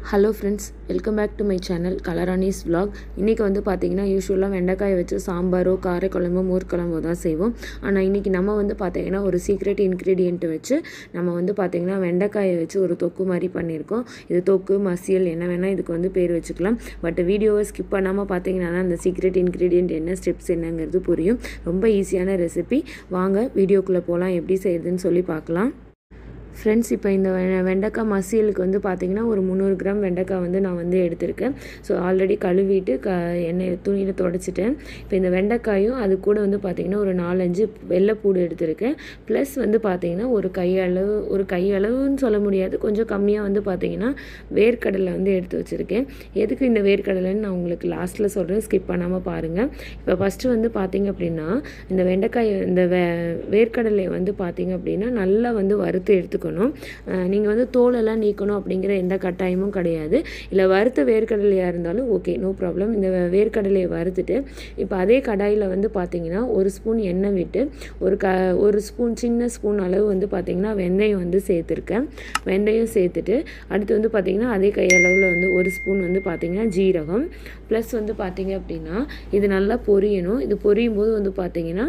hello friends welcome back to my channel கலரானிஸ் vlog இன்றைக்கி வந்து பார்த்திங்கன்னா யூஸ்வலாக வெண்டைக்காயை வச்சு சாம்பாரோ காரைக்குழம்போ மோர் குழம்போ தான் செய்வோம் ஆனால் இன்றைக்கி நம்ம வந்து பார்த்திங்கன்னா ஒரு சீக்ரெட் இன்க்ரீடியன்ட் வச்சு நம்ம வந்து பார்த்திங்கன்னா வெண்டைக்காயை வச்சு ஒரு தொக்கு மாதிரி பண்ணியிருக்கோம் இது தொக்கு மசியல் என்ன வேணால் இதுக்கு வந்து பேர் வச்சுக்கலாம் பட் வீடியோவை ஸ்கிப் பண்ணாமல் பார்த்தீங்கன்னா தான் அந்த சீக்ரெட் இன்க்ரீடியன்ட் என்ன ஸ்டெப்ஸ் என்னங்கிறது புரியும் ரொம்ப ஈஸியான ரெசிபி வாங்க வீடியோக்குள்ளே போகலாம் எப்படி செய்யுதுன்னு சொல்லி பார்க்கலாம் ஃப்ரெண்ட்ஸ் இப்போ இந்த வெ- வெண்டைக்காய் மசியலுக்கு வந்து பார்த்தீங்கன்னா ஒரு முந்நூறு கிராம் வெண்டைக்காய் வந்து நான் வந்து எடுத்திருக்கேன் ஸோ ஆல்ரெடி கழுவிட்டு க எண்ணெய் துணியில் தொடச்சிட்டேன் இப்போ இந்த வெண்டைக்காயும் அது கூட வந்து பார்த்தீங்கன்னா ஒரு நாலஞ்சு வெள்ளைப்பூடு எடுத்திருக்கேன் ப்ளஸ் வந்து பார்த்தீங்கன்னா ஒரு கையளவு ஒரு கையளவுன்னு சொல்ல முடியாது கொஞ்சம் கம்மியாக வந்து பார்த்தீங்கன்னா வேர்க்கடலை வந்து எடுத்து வச்சுருக்கேன் எதுக்கு இந்த வேர்க்கடலைன்னு நான் உங்களுக்கு லாஸ்ட்டில் சொல்கிறேன் ஸ்கிப் பண்ணாமல் பாருங்கள் இப்போ ஃபஸ்ட்டு வந்து பார்த்தீங்க அப்படின்னா இந்த வெண்டைக்காய் இந்த வே வேர்க்கடலையை வந்து பார்த்தீங்க அப்படின்னா நல்லா வந்து வறுத்து எடுத்துக்கணும் நீங்கள் வந்து தோலெல்லாம் நீக்கணும் அப்படிங்கிற எந்த கட்டாயமும் கிடையாது இல்லை வறுத்த வேர்க்கடலையாக இருந்தாலும் ஓகே நோ ப்ராப்ளம் இந்த வே- வேர்க்கடலையை வறுத்துட்டு இப்போ அதே கடாயில் வந்து பார்த்தீங்கன்னா ஒரு ஸ்பூன் எண்ணெய் விட்டு ஒரு க ஒரு ஸ்பூன் சின்ன ஸ்பூன் அளவு வந்து பார்த்தீங்கன்னா வெந்தயம் வந்து சேர்த்துருக்கேன் வெந்தயம் சேர்த்துட்டு அடுத்து வந்து பார்த்தீங்கன்னா அதே கையளவில் வந்து ஒரு ஸ்பூன் வந்து பார்த்தீங்கன்னா ஜீரகம் ப்ளஸ் வந்து பார்த்தீங்க அப்படின்னா இது நல்லா பொரியணும் இது பொரியும் போது வந்து பார்த்தீங்கன்னா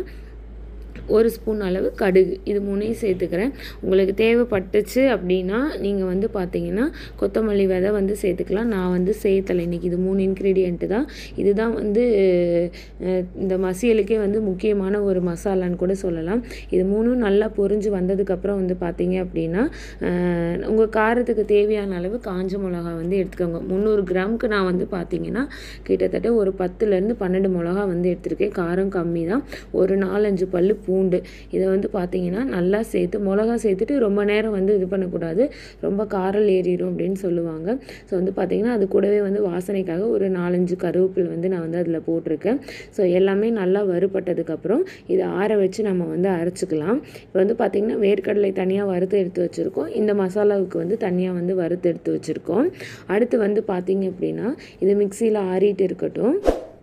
ஒரு ஸ்பூன் அளவு கடுகு இது மூணையும் சேர்த்துக்கிறேன் உங்களுக்கு தேவைப்பட்டுச்சு அப்படின்னா நீங்கள் வந்து பார்த்தீங்கன்னா கொத்தமல்லி விதை வந்து சேர்த்துக்கலாம் நான் வந்து சேர்த்தலை இன்றைக்கி இது மூணு இன்க்ரீடியண்ட்டு தான் இதுதான் வந்து அஹ், இந்த மசியலுக்கே வந்து முக்கியமான ஒரு மசாலான்னு கூட சொல்லலாம் இது மூணும் நல்லா பொரிஞ்சு வந்ததுக்கப்புறம் வந்து பார்த்தீங்க அப்படின்னா உங்கள் காரத்துக்கு தேவையான அளவு காஞ்ச மிளகா வந்து எடுத்துக்கோங்க முந்நூறு கிராமுக்கு நான் வந்து பார்த்தீங்கன்னா கிட்டத்தட்ட ஒரு பத்துலேருந்து பன்னெண்டு மிளகா வந்து எடுத்திருக்கேன் காரம் கம்மி தான் ஒரு நாலஞ்சு பல்லு பூண்டு இதை வந்து பார்த்தீங்கன்னா நல்லா சேர்த்து மிளகா சேர்த்துட்டு ரொம்ப நேரம் வந்து இது பண்ணக்கூடாது ரொம்ப காரல் ஏறிடும் அப்படின்னு சொல்லுவாங்க ஸோ வந்து பார்த்தீங்கன்னா அது கூடவே வந்து வாசனைக்காக ஒரு நாலஞ்சு கருவேப்பிலை வந்து நான் வந்து அதில் போட்டிருக்கேன் ஸோ எல்லாமே நல்லா வறுபட்டதுக்கப்புறம் இதை ஆற வச்சு நம்ம வந்து அரைச்சிக்கலாம் இப்போ வந்து பார்த்திங்கன்னா வேர்க்கடலை தனியாக வறுத்து எடுத்து வச்சுருக்கோம் இந்த மசாலாவுக்கு வந்து தனியாக வந்து வறுத்து எடுத்து வச்சுருக்கோம் அடுத்து வந்து பார்த்திங்க அப்படின்னா இது மிக்சியில் ஆறிட்டு இருக்கட்டும்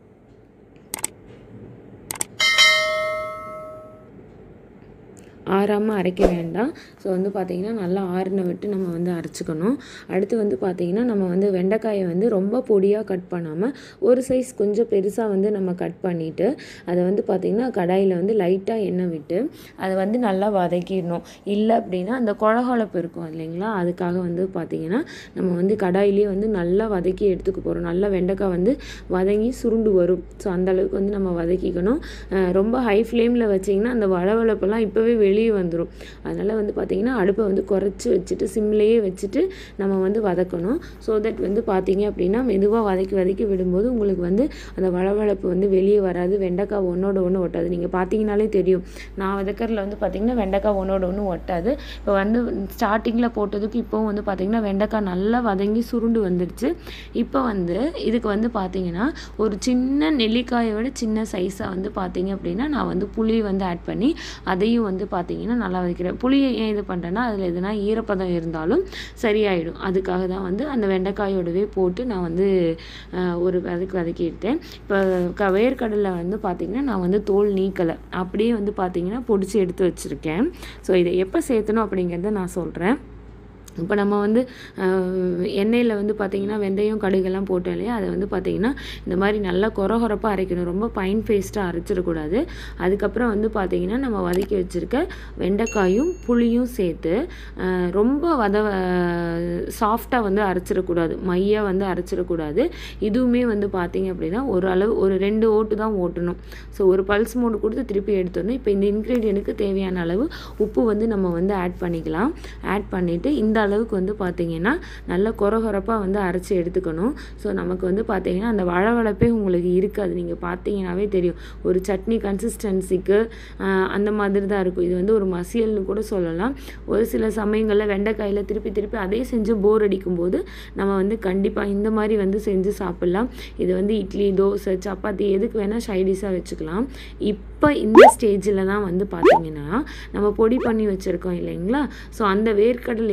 ஆறாமல் அரைக்க வேண்டாம் ஸோ வந்து பார்த்திங்கன்னா நல்லா ஆறின விட்டு நம்ம வந்து அரைச்சிக்கணும் அடுத்து வந்து பார்த்திங்கன்னா நம்ம வந்து வெண்டைக்காயை வந்து ரொம்ப பொடியாக கட் பண்ணாமல் ஒரு சைஸ் கொஞ்சம் பெருசாக வந்து நம்ம கட் பண்ணிவிட்டு அதை வந்து பார்த்திங்கன்னா கடாயில் வந்து லைட்டாக எண்ணெய் விட்டு அதை வந்து நல்லா வதக்கிடணும் இல்லை அப்படின்னா அந்த குழகாலப்பு இருக்கும் இல்லைங்களா அதுக்காக வந்து பார்த்திங்கன்னா நம்ம வந்து கடாயிலேயே வந்து நல்லா வதக்கி எடுத்துக்க போகிறோம் நல்லா வெண்டைக்காய் வந்து வதங்கி சுருண்டு வரும் ஸோ அந்த அளவுக்கு வந்து நம்ம வதக்கிக்கணும் அஹ் ரொம்ப ஹை ஃப்ளேமில் வச்சிங்கன்னா அந்த வளவளப்பெல்லாம் இப்போவே வெளியே வந்துடும் அதனால் வந்து பார்த்திங்கன்னா அடுப்பை வந்து குறைச்சி வச்சுட்டு சிம்லேயே வச்சுட்டு நம்ம வந்து வதக்கணும் ஸோ தட் வந்து பார்த்தீங்க அப்படின்னா மெதுவாக வதக்கி வதக்கி விடும்போது உங்களுக்கு வந்து அந்த வளவளப்பு வந்து வெளியே வராது வெண்டைக்காய் ஒன்றோட ஒன்று ஒட்டாது நீங்கள் பார்த்தீங்கனாலே தெரியும் நான் வதக்கறதுல வந்து பார்த்திங்கன்னா வெண்டைக்காய் ஒன்றோட ஒன்று ஒட்டாது இப்போ வந்து ஸ்டார்டிங்கில் போட்டதுக்கு இப்போவும் வந்து பார்த்திங்கன்னா வெண்டைக்காய் நல்லா வதங்கி சுருண்டு வந்துடுச்சு இப்போ வந்து இதுக்கு வந்து பார்த்தீங்கன்னா ஒரு சின்ன நெல்லிக்காயை விட சின்ன சைஸாக வந்து பார்த்தீங்க அப்படின்னா நான் வந்து புளி வந்து ஆட் பண்ணி அதையும் வந்து பார்த்தீங்கன்னா நல்லா வதக்கிறேன் புளியை ஏன் இது பண்ணுறேன்னா அதில் எதுனா ஈரப்பதம் இருந்தாலும் சரியாயிடும் அதுக்காக தான் வந்து அந்த வெண்டைக்காயோடவே போட்டு நான் வந்து அஹ், ஒரு வதக்கி வதக்கி எடுத்தேன் இப்போ க வேர்க்கடலை வந்து பார்த்திங்கன்னா நான் வந்து தோல் நீக்கலை அப்படியே வந்து பார்த்திங்கன்னா பொடிச்சு எடுத்து வச்சுருக்கேன் ஸோ இதை எப்போ சேர்த்தணும் அப்படிங்கிறத நான் சொல்கிறேன் இப்போ நம்ம வந்து ஆஹ், எண்ணெயில் வந்து பார்த்திங்கன்னா வெந்தயம் கடுகெல்லாம் போட்டோம் இல்லையா அதை வந்து பார்த்திங்கன்னா இந்த மாதிரி நல்லா கொரகொரப்பாக அரைக்கணும் ரொம்ப பைன் பேஸ்ட்டாக அரைச்சிடக்கூடாது அதுக்கப்புறம் வந்து பார்த்திங்கன்னா நம்ம வதக்கி வச்சுருக்க வெண்டைக்காயும் புளியும் சேர்த்து ஆஹ், ரொம்ப வத சாஃப்டாக வந்து அரைச்சிடக்கூடாது மையாக வந்து அரைச்சிடக்கூடாது இதுவுமே வந்து பார்த்திங்க அப்படின்னா ஒரு அளவு ஒரு ரெண்டு ஓட்டு தான் ஓட்டணும் ஸோ ஒரு பல்ஸ் மோடு கொடுத்து திருப்பி எடுத்துடணும் இப்போ இந்த இன்க்ரீடியனுக்கு தேவையான அளவு உப்பு வந்து நம்ம வந்து ஆட் பண்ணிக்கலாம் ஆட் பண்ணிவிட்டு இந்த அளவுக்கு வந்து பார்த்திங்கன்னா நல்ல கொரகொரப்பாக வந்து அரைச்சி எடுத்துக்கணும் ஸோ நமக்கு வந்து பார்த்திங்கன்னா அந்த வளவளப்பே உங்களுக்கு இருக்காது நீங்கள் பார்த்தீங்கன்னாவே தெரியும் ஒரு சட்னி கன்சிஸ்டன்சிக்கு அந்த மாதிரி தான் இருக்கும் இது வந்து ஒரு மசியல்னு கூட சொல்லலாம் ஒரு சில சமயங்களில் வெண்டைக்காயில் திருப்பி திருப்பி அதே செஞ்சு போர் அடிக்கும்போது நம்ம வந்து கண்டிப்பாக இந்த மாதிரி வந்து செஞ்சு சாப்பிட்லாம் இது வந்து இட்லி தோசை சப்பாத்தி எதுக்கு வேணால் சைடிஷாக வச்சுக்கலாம் இப்போ இந்த ஸ்டேஜில் தான் வந்து பார்த்தீங்கன்னா நம்ம பொடி பண்ணி வச்சுருக்கோம் இல்லைங்களா ஸோ அந்த வேர்க்கடலையை வந்து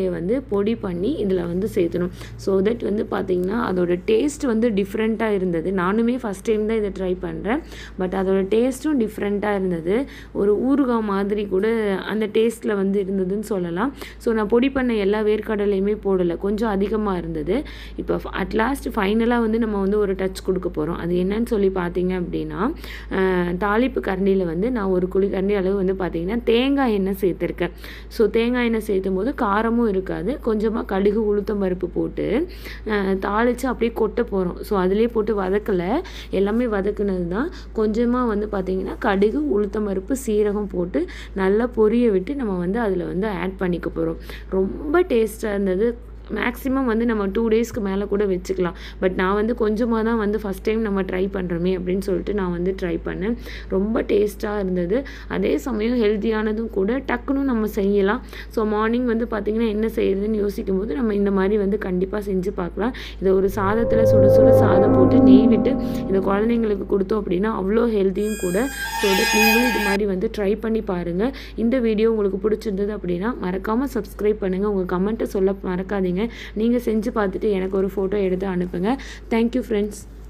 பொடி பண்ணி இதில் வந்து சேர்த்தணும் ஸோ தட் வந்து பார்த்திங்கன்னா அதோட டேஸ்ட் வந்து டிஃப்ரெண்ட்டாக இருந்தது நானுமே ஃபஸ்ட் டைம் தான் இதை ட்ரை பண்ணுறேன் பட் அதோட டேஸ்ட்டும் டிஃப்ரெண்ட்டாக இருந்தது ஒரு ஊறுகாய் மாதிரி கூட அந்த டேஸ்ட்டில் வந்து இருந்ததுன்னு சொல்லலாம் ஸோ நான் பொடி பண்ண எல்லா வேர்க்கடலையுமே போடலை கொஞ்சம் அதிகமாக இருந்தது இப்போ அட் லாஸ்ட் ஃபைனலாக வந்து நம்ம வந்து ஒரு டச் கொடுக்க போகிறோம் அது என்னன்னு சொல்லி பார்த்தீங்க அப்படின்னா அஹ், தாளிப்பு கரண்டியில் வந்து நான் ஒரு குழி கரண்டி அளவு வந்து பார்த்தீங்கன்னா தேங்காய் எண்ணெய் சேர்த்துருக்கேன் ஸோ தேங்காய் எண்ணெய் சேர்த்தும் போது காரமும் இருக்காது கொஞ்சமாக கடுகு உளுத்தம் பருப்பு போட்டு அஹ், தாளித்து அப்படியே கொட்ட போகிறோம் ஸோ அதிலே போட்டு வதக்கலை எல்லாமே வதக்குனது தான் கொஞ்சமாக வந்து பார்த்திங்கன்னா கடுகு உளுத்தம் பருப்பு சீரகம் போட்டு நல்லா பொரிய விட்டு நம்ம வந்து அதில் வந்து ஆட் பண்ணிக்க போகிறோம் ரொம்ப டேஸ்ட்டாக இருந்தது மேக்ஸிமம் வந்து நம்ம டூ டேஸ்க்கு மேலே கூட வச்சுக்கலாம் பட் நான் வந்து கொஞ்சமாக தான் வந்து ஃபஸ்ட் டைம் நம்ம ட்ரை பண்ணுறோமே அப்படின்னு சொல்லிட்டு நான் வந்து ட்ரை பண்ணேன் ரொம்ப டேஸ்ட்டாக இருந்தது அதே சமயம் ஹெல்த்தியானதும் கூட டக்குன்னு நம்ம செய்யலாம் ஸோ மார்னிங் வந்து பார்த்திங்கன்னா என்ன செய்யுதுன்னு யோசிக்கும் போது நம்ம இந்த மாதிரி வந்து கண்டிப்பாக செஞ்சு பார்க்கலாம் இதை ஒரு சாதத்தில் சுட சுட சாதம் போட்டு நெய் விட்டு இந்த குழந்தைங்களுக்கு கொடுத்தோம் அப்படின்னா அவ்வளோ ஹெல்த்தியும் கூட ஸோ தட் நீங்களும் இது மாதிரி வந்து ட்ரை பண்ணி பாருங்கள் இந்த வீடியோ உங்களுக்கு பிடிச்சிருந்தது அப்படின்னா மறக்காமல் சப்ஸ்கிரைப் பண்ணுங்கள் உங்கள் கமெண்ட்டை சொல்ல மறக்காதீங்க நீங்கள் செஞ்சு பார்த்துட்டு எனக்கு ஒரு ஃபோட்டோ எடுத்து அனுப்புங்க தேங்க்யூ ஃப்ரெண்ட்ஸ்